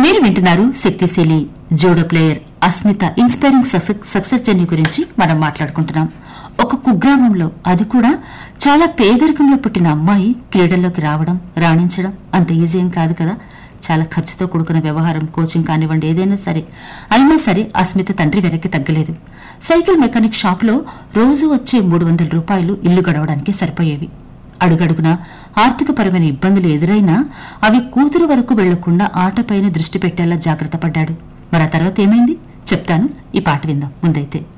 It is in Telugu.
మీరు వింటున్నారు శక్తిశీలి judo player Asmita inspiring success journey గురించి మనం మాట్లాడుకుంటున్నాం ఒక కుగ్రామంలో అది కూడా చాలా పేదరికంలో పుట్టిన అమ్మాయి క్రీడల్లోకి రావడం రాణించడం అంత ఈజీ ఏం కాదు కదా చాలా ఖర్చుతో కూడుకున్న వ్యవహారం కోచింగ్ కానివ్వండి ఏదైనా సరే అయినా సరే అస్మిత తండ్రి వెనక్కి తగ్గలేదు సైకిల్ మెకానిక్ షాప్లో రోజు వచ్చే మూడు వందల రూపాయలు ఇల్లు గడవడానికి సరిపోయేవి అడుగడుగున ఆర్థికపరమైన ఇబ్బందులు ఎదురైనా అవి కూతురు వరకు వెళ్లకుండా ఆటపైన దృష్టి పెట్టేలా జాగ్రత్త పడ్డాడు మరి ఆ తర్వాత ఏమైంది చెప్తాను ఈ పాట విందాం ముందైతే